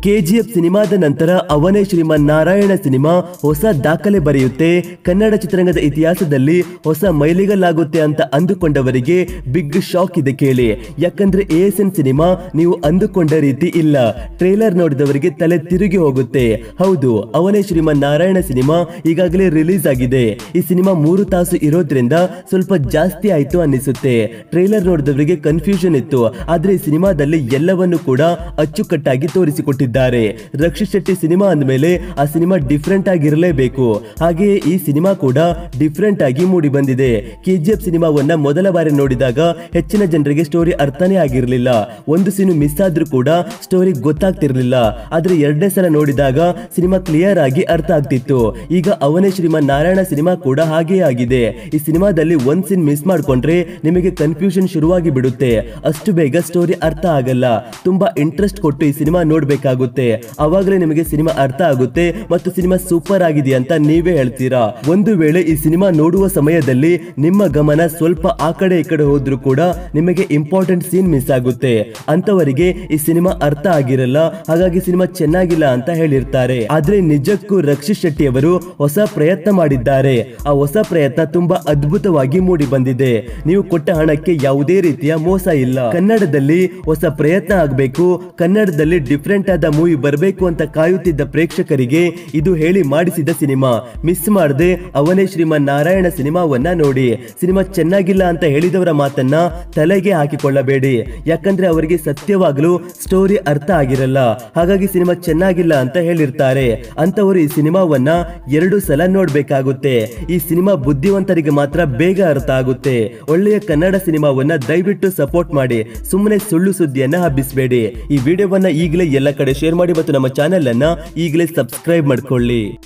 KGF ಸಿನಿಮಾದ ನಂತರ ಅವನೇ ಶ್ರೀಮನ್ ನಾರಾಯಣ ಸಿನಿಮಾ ಹೊಸ ದಾಖಲೆ ಬರೆಯುತ್ತೆ ಕನ್ನಡ ಚಿತ್ರರಂಗದ ಇತಿಹಾಸದಲ್ಲಿ ಹೊಸ ಮೈಲಿಗಲ್ಲಾಗುತ್ತೆ ಅಂತ ಅಂದುಕೊಂಡವರಿಗೆ ಬಿಗ್ ಶಾಕ್ ಇದೆ ಕೇಳಿ ಯಾಕಂದ್ರೆ ಎ ಎಸ್ ಎನ್ ಸಿನಿಮಾ ನೀವು ಅಂದುಕೊಂಡ ರೀತಿ ಇಲ್ಲ ಟ್ರೇಲರ್ ನೋಡಿದವರಿಗೆ ತಲೆ ತಿರುಗಿ ಹೋಗುತ್ತೆ ಹೌದು ಅವನೇ ಶ್ರೀಮನ್ ನಾರಾಯಣ ಸಿನಿಮಾ ಈಗಾಗಲೇ ರಿಲೀಸ್ ಆಗಿದೆ ಈ ಸಿನಿಮಾ ಮೂರು ತಾಸು ಇರೋದ್ರಿಂದ ಸ್ವಲ್ಪ ಜಾಸ್ತಿ ಆಯ್ತು ಅನ್ನಿಸುತ್ತೆ ಟ್ರೇಲರ್ ನೋಡಿದವರಿಗೆ ಕನ್ಫ್ಯೂಷನ್ ಇತ್ತು ಆದ್ರೆ ಈ ಸಿನಿಮಾದಲ್ಲಿ ಎಲ್ಲವನ್ನು ಕೂಡ ಅಚ್ಚುಕಟ್ಟಾಗಿ ತೋರಿಸಿಕೊಟ್ಟಿದ್ದಾರೆ ರಕ್ಷಿತ್ ಶೆಟ್ಟಿ ಸಿನಿಮಾ ಅಂದಮೇಲೆ ಆ ಸಿನಿಮಾ ಡಿಫ್ರೆಂಟ್ ಆಗಿರಲೇಬೇಕು ಹಾಗೆಯೇ ಈ ಸಿನಿಮಾ ಕೂಡ ಡಿಫ್ರೆಂಟ್ ಆಗಿ ಮೂಡಿ ಬಂದಿದೆ ಕೆಜಿಎಫ್ ಸಿನಿಮಾವನ್ನ ಮೊದಲ ಬಾರಿ ನೋಡಿದಾಗ ಹೆಚ್ಚಿನ ಜನರಿಗೆ ಸ್ಟೋರಿ ಅರ್ಥನೇ ಆಗಿರಲಿಲ್ಲ ಒಂದು ಸೀನು ಮಿಸ್ ಆದ್ರೂ ಕೂಡ ಸ್ಟೋರಿ ಗೊತ್ತಾಗ್ತಿರ್ಲಿಲ್ಲ ಆದ್ರೆ ಎರಡನೇ ಸಲ ನೋಡಿದಾಗ ಸಿನಿಮಾ ಕ್ಲಿಯರ್ ಆಗಿ ಅರ್ಥ ಆಗ್ತಿತ್ತು ಈಗ ಅವನೇ ಶ್ರೀಮನ್ ನಾರಾಯಣ ಸಿನಿಮಾ ಕೂಡ ಹಾಗೇ ಆಗಿದೆ ಈ ಸಿನಿಮಾದಲ್ಲಿ ಒಂದ್ ಸೀನ್ ಮಿಸ್ ಮಾಡ್ಕೊಂಡ್ರೆ ನಿಮಗೆ ಕನ್ಫ್ಯೂಷನ್ ಶುರುವಾಗಿ ಬಿಡುತ್ತೆ ಅಷ್ಟು ಬೇಗ ಸ್ಟೋರಿ ಅರ್ಥ ಆಗಲ್ಲ ತುಂಬಾ ಇಂಟ್ರೆಸ್ಟ್ ಕೊಟ್ಟು ಈ ಸಿನಿಮಾ ನೋಡ್ಬೇಕಾಗುತ್ತೆ ಅವಾಗಲೇ ನಿಮಗೆ ಸಿನಿಮಾ ಅರ್ಥ ಆಗುತ್ತೆ ಮತ್ತು ಸಿನಿಮಾ ಸೂಪರ್ ಆಗಿದೆ ಅಂತ ನೀವೇ ಹೇಳ್ತೀರಾ ಒಂದು ವೇಳೆ ಈ ಸಿನಿಮಾ ನೋಡುವ ಸಮಯದಲ್ಲಿ ನಿಮ್ಮ ಗಮನ ಸ್ವಲ್ಪ ಆ ಕಡೆ ಈ ಕಡೆ ಹೋದ್ರೂ ಕೂಡ ನಿಮಗೆ ಇಂಪಾರ್ಟೆಂಟ್ ಸೀನ್ ಮಿಸ್ ಆಗುತ್ತೆ ಅಂತವರಿಗೆ ಈ ಸಿನಿಮಾ ಅರ್ಥ ಆಗಿರಲ್ಲ ಹಾಗಾಗಿ ಸಿನಿಮಾ ಚೆನ್ನಾಗಿಲ್ಲ ಅಂತ ಹೇಳಿರ್ತಾರೆ ಆದ್ರೆ ನಿಜಕ್ಕೂ ರಕ್ಷಿತ್ ಶೆಟ್ಟಿ ಅವರು ಹೊಸ ಪ್ರಯತ್ನ ಮಾಡಿದ್ದಾರೆ ಆ ಹೊಸ ಪ್ರಯತ್ನ ತುಂಬಾ ಅದ್ಭುತವಾಗಿ ಮೂಡಿ ಬಂದಿದೆ ನೀವು ಕೊಟ್ಟ ಹಣಕ್ಕೆ ಯಾವುದೇ ರೀತಿಯ ಮೋಸ ಇಲ್ಲ ಕನ್ನಡದಲ್ಲಿ ಹೊಸ ಪ್ರಯತ್ನ ಆಗಬೇಕು ಕನ್ನಡದಲ್ಲಿ ಡಿಫ್ರೆಂಟ್ ಆದ ಮೂವಿ ಬರಬೇಕು ಅಂತ ಕಾಯುತ್ತಿದ್ದ ಪ್ರೇಕ್ಷಕರಿಗೆ ಇದು ಹೇಳಿ ಮಾಡಿಸಿದ ಸಿನಿಮಾ ಮಿಸ್ ಮಾಡದೆ ಅವನೇ ಶ್ರೀಮನ್ ನಾರಾಯಣ ಸಿನಿಮಾವನ್ನ ನೋಡಿ ಸಿನಿಮಾ ಚೆನ್ನಾಗಿಲ್ಲ ಅಂತ ಹೇಳಿದವರ ಮಾತನ್ನ ತಲೆಗೆ ಹಾಕಿಕೊಳ್ಳಬೇಡಿ ಯಾಕಂದ್ರೆ ಅವರಿಗೆ ಸತ್ಯವಾಗ್ಲೂ ಸ್ಟೋರಿ ಅರ್ಥ ಆಗಿರಲ್ಲ ಹಾಗಾಗಿ ಸಿನಿಮಾ ಚೆನ್ನಾಗಿಲ್ಲ ಅಂತ ಹೇಳಿರ್ತಾರೆ ಅಂತವರು ಈ ಸಿನಿಮಾವನ್ನ ಎರಡು ಸಲ ನೋಡ್ಬೇಕಾಗುತ್ತೆ ಈ ಸಿನಿಮಾ ಬುದ್ಧಿವಂತರಿಗೆ ಮಾತ್ರ ಬೇಗ ಅರ್ಥ ಆಗುತ್ತೆ ಒಳ್ಳೆಯ ಕನ್ನಡ ಸಿನಿಮಾವನ್ನ ದಯವಿಟ್ಟು ಸಪೋರ್ಟ್ ಮಾಡಿ ಸುಮ್ಮನೆ ಸುಳ್ಳು ಸುದ್ದಿಯನ್ನ ಹಬ್ಬಿಸಬೇಡಿ ಈ ವಿಡಿಯೋವನ್ನ ಈಗಲೇ ಎಲ್ಲ ಕಡೆ ಶೇರ್ ಮಾಡಿ ಮತ್ತು ನಮ್ಮ ಚಾನೆಲ್ ಅನ್ನ ಈಗಲೇ ಸಬ್ಸ್ಕ್ರೈಬ್ ಮಾಡ್ಕೊಳ್ಳಿ